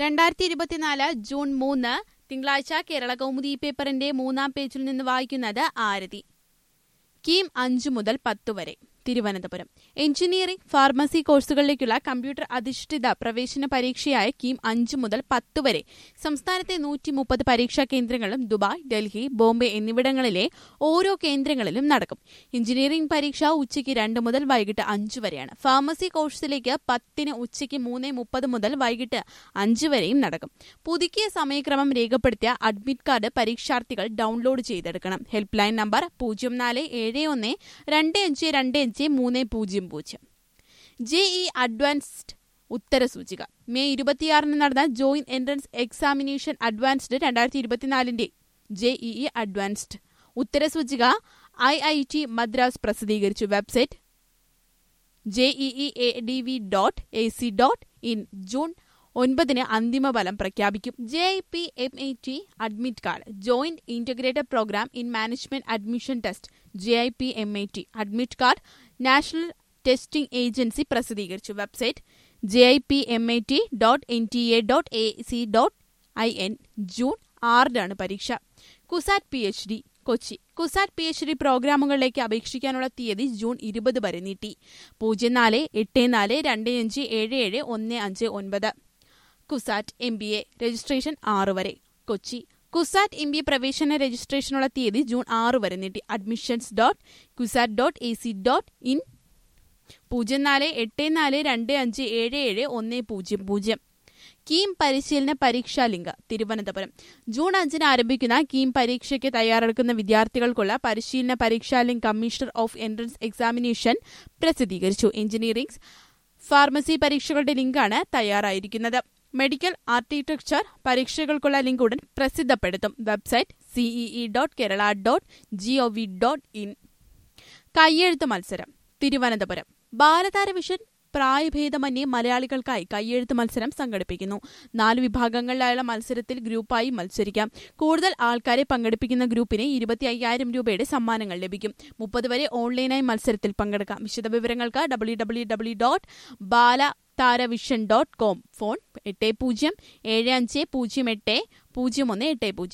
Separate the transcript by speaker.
Speaker 1: രണ്ടായിരത്തി ഇരുപത്തിനാല് ജൂൺ മൂന്ന് തിങ്കളാഴ്ച കേരള കൗമുദി പേപ്പറിന്റെ മൂന്നാം പേജിൽ നിന്ന് വായിക്കുന്നത് ആരതി കീം അഞ്ചു മുതൽ പത്ത് വരെ തിരുവനന്തപുരം എഞ്ചിനീയറിംഗ് ഫാർമസി കോഴ്സുകളിലേക്കുള്ള കമ്പ്യൂട്ടർ അധിഷ്ഠിത പ്രവേശന പരീക്ഷയായ കീം അഞ്ചു മുതൽ പത്ത് വരെ സംസ്ഥാനത്തെ നൂറ്റി മുപ്പത് പരീക്ഷാ കേന്ദ്രങ്ങളും ദുബായ് ഡൽഹി ബോംബെ എന്നിവിടങ്ങളിലെ ഓരോ കേന്ദ്രങ്ങളിലും നടക്കും എഞ്ചിനീയറിംഗ് പരീക്ഷ ഉച്ചയ്ക്ക് രണ്ട് മുതൽ വൈകിട്ട് അഞ്ചു വരെയാണ് ഫാർമസി കോഴ്സിലേക്ക് പത്തിന് ഉച്ചയ്ക്ക് മൂന്ന് മുപ്പത് മുതൽ വൈകിട്ട് അഞ്ച് വരെയും നടക്കും പുതുക്കിയ സമയക്രമം രേഖപ്പെടുത്തിയ അഡ്മിറ്റ് കാർഡ് പരീക്ഷാർത്ഥികൾ ഡൗൺലോഡ് ചെയ്തെടുക്കണം ഹെൽപ്പ് ലൈൻ നമ്പർ പൂജ്യം നാല് ഏഴ് ഒന്ന് രണ്ട് അഞ്ച് രണ്ട് അഞ്ച് മൂന്ന് പൂജ്യം പൂജ്യം ജെഇ അഡ്വാൻസ്ഡ് ഉത്തരസൂചിക മെയ് ഇരുപത്തിയാറിന് നടന്ന ജോയിന്റ് എൻട്രൻസ് എക്സാമിനേഷൻ അഡ്വാൻസ്ഡ് രണ്ടായിരത്തി ഇരുപത്തിനാലിന്റെ ജെഇഇ അഡ്വാൻസ്ഡ് ഉത്തരസൂചിക ഐ ഐ ടി മദ്രാസ് പ്രസിദ്ധീകരിച്ചു website JEE A D V dot A C dot in June ഒൻപതിന് അന്തിമ ഫലം പ്രഖ്യാപിക്കും J I P M A T admit card joint integrated programme in management admission test J I P M A T admit card National Testing Agency പ്രസിദ്ധീകരിച്ചു website J I P M A T dot N T A dot A C dot I N June ആറിനാണ് പരീക്ഷ CUSAT P H D Kochi CUSAT P H D പ്രോഗ്രാമുകളിലേക്ക് അപേക്ഷിക്കാനുള്ള തീയതി June ഇരുപത് വരെ നീട്ടി പൂജ്യം നാല് എട്ട് നാല് രണ്ട് അഞ്ച് ഏഴ് ഏഴ് ഒന്ന് അഞ്ച് ഒൻപത് CUSAT M B A registration ആറ് വരെ Kochi CUSAT M B A പ്രവേശന രജിസ്ട്രേഷനുള്ള തീയതി ജൂൺ ആറ് വരെ നീട്ടി admissions dot CUSAT dot A C dot in പൂജ്യം നാല് എട്ട് നാല് രണ്ട് അഞ്ച് ഏഴ് ഏഴ് ഒന്ന് പൂജ്യം പൂജ്യം കീം പരിശീലന പരീക്ഷാ ലിങ്ക് തിരുവനന്തപുരം ജൂൺ അഞ്ചിന് ആരംഭിക്കുന്ന കീം പരീക്ഷയ്ക്ക് തയ്യാറെടുക്കുന്ന വിദ്യാർത്ഥികൾക്കുള്ള പരിശീലന പരീക്ഷാ link commissioner of entrance examination പ്രസിദ്ധീകരിച്ചു എഞ്ചിനീയറിംഗ് ഫാർമസി പരീക്ഷകളുടെ ലിങ്കാണ് തയ്യാറായിരിക്കുന്നത് മെഡിക്കൽ ആർക്കിടെക്ചർ പരീക്ഷകൾക്കുള്ള ലിങ്ക് ഉടൻ പ്രസിദ്ധപ്പെടുത്തും website CEE dot Kerala dot G O V dot in കയ്യെഴുത്ത് മത്സരം തിരുവനന്തപുരം ബാലതാര വിഷൻ പ്രായഭേദമന്യേ മലയാളികൾക്കായി കയ്യെഴുത്ത് മത്സരം സംഘടിപ്പിക്കുന്നു നാല് വിഭാഗങ്ങളിലായുള്ള മത്സരത്തിൽ ഗ്രൂപ്പായി മത്സരിക്കാം കൂടുതൽ ആൾക്കാരെ പങ്കെടുപ്പിക്കുന്ന ഗ്രൂപ്പിന് ഇരുപത്തി അയ്യായിരം രൂപയുടെ സമ്മാനങ്ങൾ ലഭിക്കും മുപ്പത് വരെ ഓൺലൈനായി മത്സരത്തിൽ പങ്കെടുക്കാം വിശദവിവരങ്ങൾക്ക് ഡബ്ല്യൂ ഡബ്ല്യൂ ഡബ്ല്യൂ ഡോട്ട് ബാല താരവിഷൻ ഡോട്ട് കോം ഫോൺ എട്ട് പൂജ്യം ഏഴ് അഞ്ച് പൂജ്യം എട്ട് പൂജ്യം ഒന്ന് എട്ട് പൂജ്യം